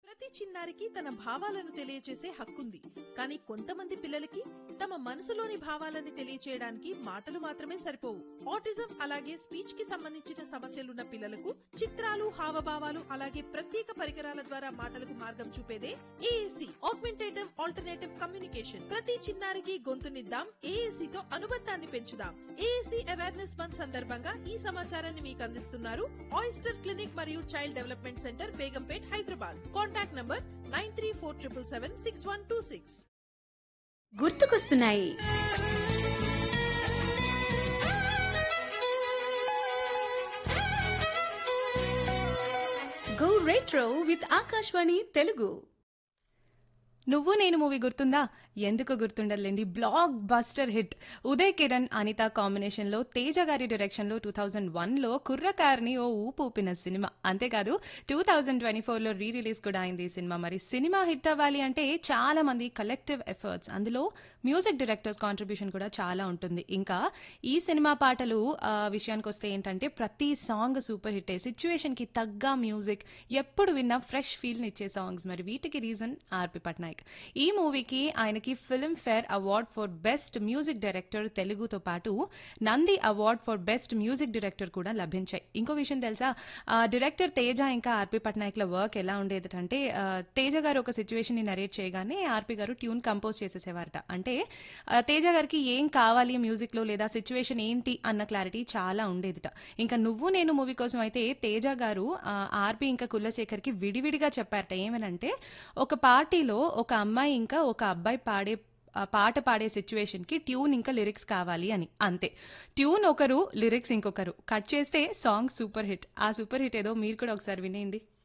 ప్రతి చిన్నారికి తన భావాలను తెలియచేసే హక్కుంది కానీ కొంతమంది పిల్లలకి తమ మనసులోని భావాలని తెలియచేయడానికి మాటలు మాత్రమే సరిపోవు ఆటిజం అలాగే స్పీచ్ కి సంబంధించిన సమస్యలున్న పిల్లలకు చిత్రాలు హావభావాలు అలాగే ప్రత్యేక పరికరాల ద్వారా మాటలకు మార్గం చూపేదే ఏఏసి ఆగ్మెంటేటివ్ ఆల్టర్నేటివ్ కమ్యూనికేషన్ ప్రతి చిన్నారికి గొంతునిద్దాం ఏఏసి తో అనుబంధాన్ని పెంచుదాం ఏఏసి అవేర్నెస్ మంత్ సందర్భంగా ఈ సమాచారాన్ని మీకు అందిస్తున్నారు ఆయిస్టర్ క్లినిక్ మరియు child development centre Begumpet Hyderabad contact number nine three four triple seven six one two six గుర్తుకొస్తున్నాయి go retro with Akashvani Telugu Nuvvu Nenu movie గుర్తుందా ఎందుకు గుర్తుండలేండి blockbuster hit Uday Kiran Anitha combination లో తేజ గారి డైరెక్షన్ లో టూ థౌజండ్ వన్ లో కుర్రకార్ని ఓ ఊపు ఊపిన సినిమా అంతేకాదు టూ థౌజండ్ ట్వంటీ ఫోర్ లో రీ రిలీజ్ కూడా అయింది ఈ సినిమా మరి సినిమా హిట్ అవ్వాలి అంటే చాలా మంది కలెక్టివ్ ఎఫర్ట్స్ అందులో మ్యూజిక్ డైరెక్టర్స్ కాంట్రిబ్యూషన్ కూడా చాలా ఉంటుంది ఇంకా ఈ సినిమా పాటలు ఆ, విషయానికి వస్తే ఏంటంటే ప్రతి సాంగ్ సూపర్ హిట్ సిచ్యువేషన్ కి తగ్గ మ్యూజిక్ ఎప్పుడు విన్నా ఫ్రెష్ ఫీల్ ఇచ్చే సాంగ్స్ మరి వీటికి రీజన్ ఆర్పి పట్నాయక్ ఈ మూవీకి ఆయనకి Filmfare award for best music director తెలుగుతో పాటు Nandi award for best music director కూడా లభించాయి ఇంకో విషయం తెలుసా ఆ, డైరెక్టర్ తేజ ఇంకా ఆర్పి పట్నాయక్ల వర్క్ ఎలా ఉండేది అంటే ఆ, తేజ గారు ఒక సిచ్యువేషన్ ని నరేట్ చేయగానే ఆర్పి గారు ట్యూన్ కంపోజ్ చేసేసేవారట అంటే ఆ, తేజ గారికి ఏం కావాలి మ్యూజిక్ లో లేదా సిచ్యువేషన్ ఏంటి అన్న క్లారిటీ చాలా ఉండేదిట ఇంకా నువ్వు నేను మూవీ కోసం అయితే తేజ గారు ఆ, ఆర్పి ఇంకా కులశేఖర్ కి విడివిడిగా చెప్పారట ఏమనంటే ఒక పార్టీలో ఒక అమ్మాయి ఇంకా ఒక అబ్బాయి పాడే ఆ పాట పాడే సిచ్యువేషన్ కి ట్యూన్ ఇంకా లిరిక్స్ కావాలి అని అంతే ట్యూన్ ఒకరు లిరిక్స్ ఇంకొకరు కట్ చేస్తే సాంగ్ సూపర్ హిట్ ఆ సూపర్ హిట్ ఏదో మీరు కూడా ఒకసారి వినేయండి